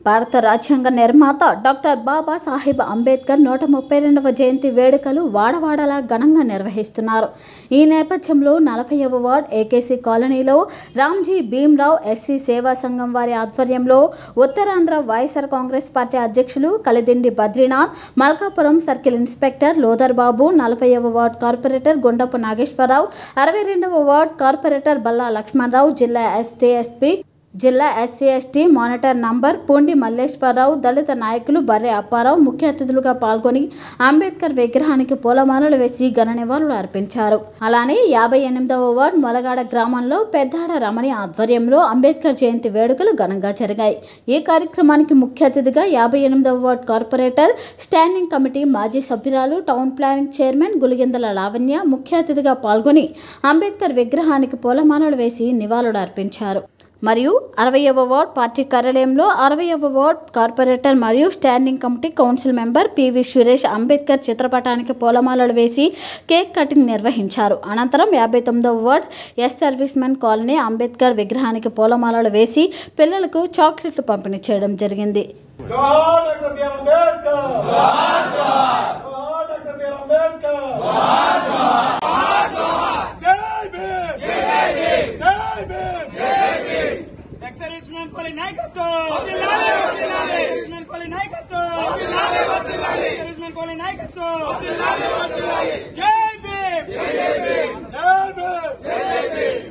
భారత రాజ్యాంగ నిర్మాత డాక్టర్ బాబా సాహెబ్ అంబేద్కర్ నూట ముప్పై రెండవ జయంతి వేడుకలు వాడవాడలా ఘనంగా నిర్వహిస్తున్నారు ఈ నేపథ్యంలో నలభైవ వార్డ్ ఏకేసీ కాలనీలో రామ్జీ భీమ్రావ్ ఎస్సీ సేవా సంఘం వారి ఆధ్వర్యంలో ఉత్తరాంధ్ర వైఎస్ఆర్ కాంగ్రెస్ పార్టీ అధ్యక్షులు కలిదిండి బద్రీనాథ్ మల్కాపురం సర్కిల్ ఇన్స్పెక్టర్ లోదర్ బాబు నలభైవ వార్డ్ కార్పొరేటర్ గుండపు నాగేశ్వరరావు అరవై రెండవ వార్డ్ కార్పొరేటర్ బల్లా లక్ష్మణరావు జిల్లా ఎస్టీఎస్పీ జిల్లా SC ST monitor number Pundi Malleswara Rao దళిత నాయకులు బర్రె అప్పారావు ముఖ్య అతిథులుగా పాల్గొని అంబేద్కర్ విగ్రహానికి పూలమాలలు వేసి ఘన నివాళులు అర్పించారు అలానే యాభై ఎనిమిదవ వార్డ్ మొలగాడ గ్రామంలో పెద్దాడ రమణి ఆధ్వర్యంలో అంబేద్కర్ జయంతి వేడుకలు ఘనంగా జరిగాయి ఈ కార్యక్రమానికి ముఖ్య అతిథిగా యాభై ఎనిమిదవ వార్డ్ కార్పొరేటర్ స్టాండింగ్ కమిటీ మాజీ సభ్యురాలు town planning chairman Guligindala Lavanya ముఖ్య అతిథిగా పాల్గొని అంబేద్కర్ విగ్రహానికి పూలమాలలు వేసి నివాళులు అర్పించారు మరియు అరవయవ వార్డ్ పార్టీ కార్యాలయంలో అరవయవ వార్డ్ కార్పొరేటర్ మరియు standing committee council member PV Suresh Ambedkar చిత్రపటానికి పూలమాలలు వేసి కేక్ కటింగ్ నిర్వహించారు అనంతరం యాభై తొమ్మిదవ ward ex service men colony Ambedkar విగ్రహానికి పూలమాలలు వేసి పిల్లలకు చాక్లెట్లు పంపిణీ చేయడం జరిగింది జోహార్ డాక్టర్ బిఆర్ అంబేద్కర్ జోహార్ జోహార్ డాక్టర్ బిఆర్ అంబేద్కర్ జోహార్ జోహార్ జై భీమ్ జై భీమ్ జై భీమ్ జై భీమ్ ఎక్సర్విస్మెన్ కోలి నాయకత్వం వర్ధిల్లాలి వర్ధిల్లాలి ఎక్సర్విస్మెన్ కోలి నాయకత్వం వర్ధిల్లాలి వర్ధిల్లాలి ఎక్సర్విస్మెన్ కోలి నాయకత్వం వర్ధిల్లాలి వర్ధిల్లాలి జై భీమ్ జై భీమ్ జై భీమ్